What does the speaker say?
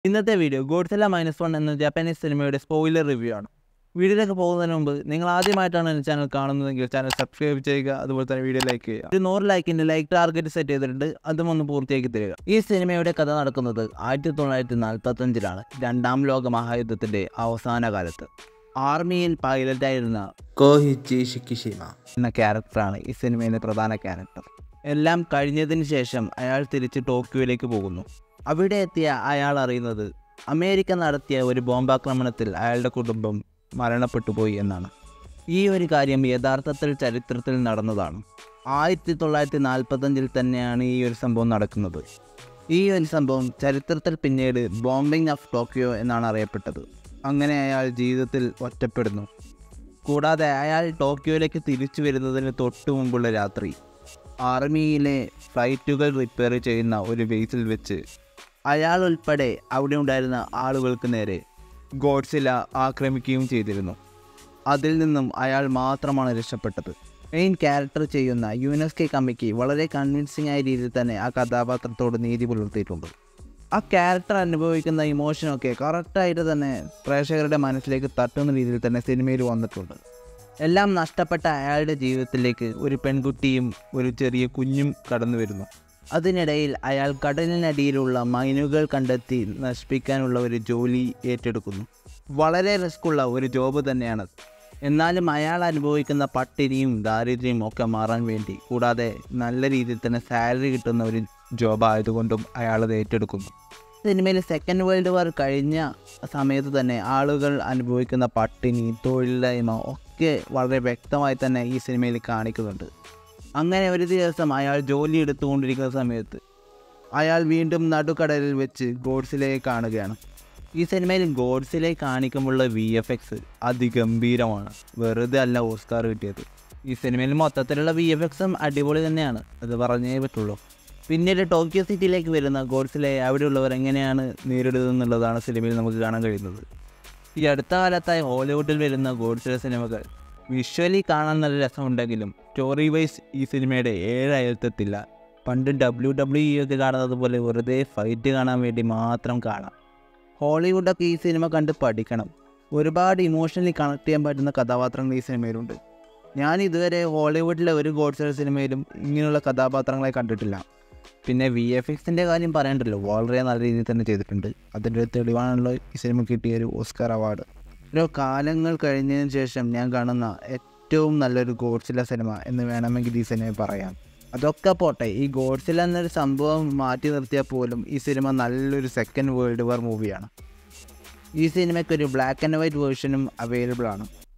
ഇന്നത്തെ video Godzilla minus one എന്ന Japanese സിനിമയുടെ സ്പോയിലർ റിവ്യൂ ആണ് വീഡിയോയിലേക്ക് പോകുന്നതിന് മുമ്പ് നിങ്ങൾ ആദ്യമായിട്ടാണ് എൻ്റെ ചാനൽ കാണുന്നതെങ്കിൽ ചാനൽ സബ്സ്ക്രൈബ് ചെയ്യുക അതുപോലെ തന്നെ വീഡിയോ ലൈക്ക് ചെയ്യുക ഒരു നൂറ് ലൈക്കിൻ്റെ ലൈക്ക് ടാർഗറ്റ് സെറ്റ് ചെയ്തിട്ടുണ്ട് അതും ഒന്ന് പൂർത്തിയാക്കി തരിക ഈ സിനിമയുടെ കഥ നടക്കുന്നത് ആയിരത്തി തൊള്ളായിരത്തി നാൽപ്പത്തഞ്ചിലാണ് രണ്ടാം ലോക മഹായുദ്ധത്തിൻ്റെ അവസാന കാലത്ത് ആർമിയിൽ പൈലറ്റായിരുന്ന കോഹിച്ചി ഷിക്കിഷിമ എന്ന ക്യാരക്ടറാണ് ഈ സിനിമയിലെ പ്രധാന ക്യാരക്ടർ എല്ലാം കഴിഞ്ഞതിന് ശേഷം അയാൾ തിരിച്ച് ടോക്കിയോയിലേക്ക് പോകുന്നു അവിടെ എത്തിയ അയാൾ അറിയുന്നത് അമേരിക്ക നടത്തിയ ഒരു ബോംബാക്രമണത്തിൽ അയാളുടെ കുടുംബം മരണപ്പെട്ടു പോയി എന്നാണ് ഈ ഒരു കാര്യം യഥാർത്ഥത്തിൽ ചരിത്രത്തിൽ നടന്നതാണ് ആയിരത്തി തൊള്ളായിരത്തി നാൽപ്പത്തഞ്ചിൽ തന്നെയാണ് ഈ ഒരു സംഭവം നടക്കുന്നത് ഈ ഒരു സംഭവം ചരിത്രത്തിൽ പിന്നീട് ബോംബിംഗ് ഓഫ് ടോക്കിയോ എന്നാണ് അറിയപ്പെട്ടത് അങ്ങനെ അയാൾ ജീവിതത്തിൽ ഒറ്റപ്പെടുന്നു കൂടാതെ അയാൾ ടോക്കിയോയിലേക്ക് തിരിച്ചു വരുന്നതിന് തൊട്ടു മുമ്പുള്ള രാത്രി ആർമിയിലെ ഫ്ലൈറ്റുകൾ റിപ്പയർ ചെയ്യുന്ന ഒരു ബേസിൽ വെച്ച് അയാൾ ഉൾപ്പെടെ അവിടെ ഉണ്ടായിരുന്ന ആളുകൾക്ക് നേരെ ഗോഡ്സില ആക്രമിക്കുകയും ചെയ്തിരുന്നു അതിൽ നിന്നും അയാൾ മാത്രമാണ് രക്ഷപ്പെട്ടത് മെയിൻ ക്യാരക്ടർ ചെയ്യുന്ന യുനെസ്കെ കമ്മിക്ക് വളരെ കൺവിൻസിംഗ് ആയ രീതിയിൽ തന്നെ ആ കഥാപാത്രത്തോട് നീതി പുലർത്തിയിട്ടുണ്ട് ആ ക്യാരക്ടർ അനുഭവിക്കുന്ന ഇമോഷനൊക്കെ കറക്റ്റായിട്ട് തന്നെ പ്രേക്ഷകരുടെ മനസ്സിലേക്ക് തട്ടുന്ന രീതിയിൽ തന്നെ സിനിമയിൽ വന്നിട്ടുണ്ട് എല്ലാം നഷ്ടപ്പെട്ട അയാളുടെ ജീവിതത്തിലേക്ക് ഒരു പെൺകുട്ടിയും ഒരു ചെറിയ കുഞ്ഞും കടന്നു വരുന്നു അതിനിടയിൽ അയാൾ കടലിനടിയിലുള്ള മൈനുകൾ കണ്ടെത്തി നശിപ്പിക്കാനുള്ള ഒരു ജോലി ഏറ്റെടുക്കുന്നു വളരെ റിസ്ക്കുള്ള ഒരു ജോബ് തന്നെയാണ് എന്നാലും അയാൾ അനുഭവിക്കുന്ന പട്ടിണിയും ദാരിദ്ര്യവും ഒക്കെ മാറാൻ വേണ്ടി കൂടാതെ നല്ല രീതിയിൽ തന്നെ സാലറി കിട്ടുന്ന ഒരു ജോബ് ആയതുകൊണ്ടും അയാൾ അത് ഏറ്റെടുക്കുന്നു സിനിമയിൽ സെക്കൻഡ് വേൾഡ് വാർ കഴിഞ്ഞ സമയത്ത് തന്നെ ആളുകൾ അനുഭവിക്കുന്ന പട്ടിണി തൊഴിലില്ലായ്മ ഒക്കെ വളരെ വ്യക്തമായി തന്നെ ഈ സിനിമയിൽ കാണിക്കുന്നുണ്ട് അങ്ങനെ ഒരു ദിവസം അയാൾ ജോലി എടുത്തുകൊണ്ടിരിക്കുന്ന സമയത്ത് അയാൾ വീണ്ടും നടുക്കടലിൽ വെച്ച് ഗോഡ്സിലെ കാണുകയാണ് ഈ സിനിമയിൽ ഗോഡ്സിലെ കാണിക്കുമ്പോഴുള്ള വി എഫ് എക്സ് അതിഗംഭീരമാണ് വെറുതെ അല്ല ഓസ്കാർ കിട്ടിയത് ഈ സിനിമയിൽ മൊത്തത്തിലുള്ള വി എഫ് എക്സും അടിപൊളി തന്നെയാണ് അത് പറഞ്ഞേ പറ്റുള്ളൂ പിന്നീട് ടോക്കിയോ സിറ്റിയിലേക്ക് വരുന്ന ഗോഡ്സിലെ അവിടെയുള്ളവർ എങ്ങനെയാണ് നേരിടുന്നത് എന്നുള്ളതാണ് സിനിമയിൽ നമുക്ക് കാണാൻ കഴിയുന്നത് ഈ അടുത്ത കാലത്തായി ഹോളിവുഡിൽ വരുന്ന ഗോഡ്സിലെ സിനിമകൾ വിഷ്വലി കാണാൻ നല്ല രസമുണ്ടെങ്കിലും സ്റ്റോറി വൈസ് ഈ സിനിമയുടെ ഏഴയത്തെത്തില്ല പണ്ട് ഡബ്ല്യു ഡബ്ല്യു ഇ ഒക്കെ കാണുന്നത് പോലെ വെറുതെ ഫൈറ്റ് കാണാൻ വേണ്ടി മാത്രം കാണാം ഹോളിവുഡൊക്കെ ഈ സിനിമ കണ്ട് പഠിക്കണം ഒരുപാട് ഇമോഷണലി കണക്ട് ചെയ്യാൻ പറ്റുന്ന കഥാപാത്രങ്ങൾ ഈ സിനിമയിലുണ്ട് ഞാൻ ഇതുവരെ ഹോളിവുഡിലെ ഒരു ഗോഡ്സർ സിനിമയിലും ഇങ്ങനെയുള്ള കഥാപാത്രങ്ങളെ കണ്ടിട്ടില്ല പിന്നെ വി എഫ് എക്സിൻ്റെ കാര്യം പറയണ്ടല്ലോ വളരെ നല്ല രീതിയിൽ തന്നെ ചെയ്തിട്ടുണ്ട് അതിൻ്റെ ഒരു തെളിവാണല്ലോ ഈ സിനിമ കിട്ടിയ ഒരു ഓസ്കാർ അവാർഡ് ഓരോ കാലങ്ങൾ കഴിഞ്ഞതിന് ശേഷം ഞാൻ കാണുന്ന ഏറ്റവും നല്ലൊരു ഗോഡ്സില സിനിമ എന്ന് വേണമെങ്കിൽ ഈ സിനിമ പറയാം അതൊക്കെ പോട്ടെ ഈ ഗോഡ്സില എന്നൊരു സംഭവം മാറ്റി നിർത്തിയാൽ പോലും ഈ സിനിമ നല്ലൊരു സെക്കൻഡ് വേൾഡ് വാർ മൂവിയാണ് ഈ സിനിമയ്ക്ക് ഒരു ബ്ലാക്ക് ആൻഡ് വൈറ്റ് വേർഷനും അവൈലബിൾ ആണ്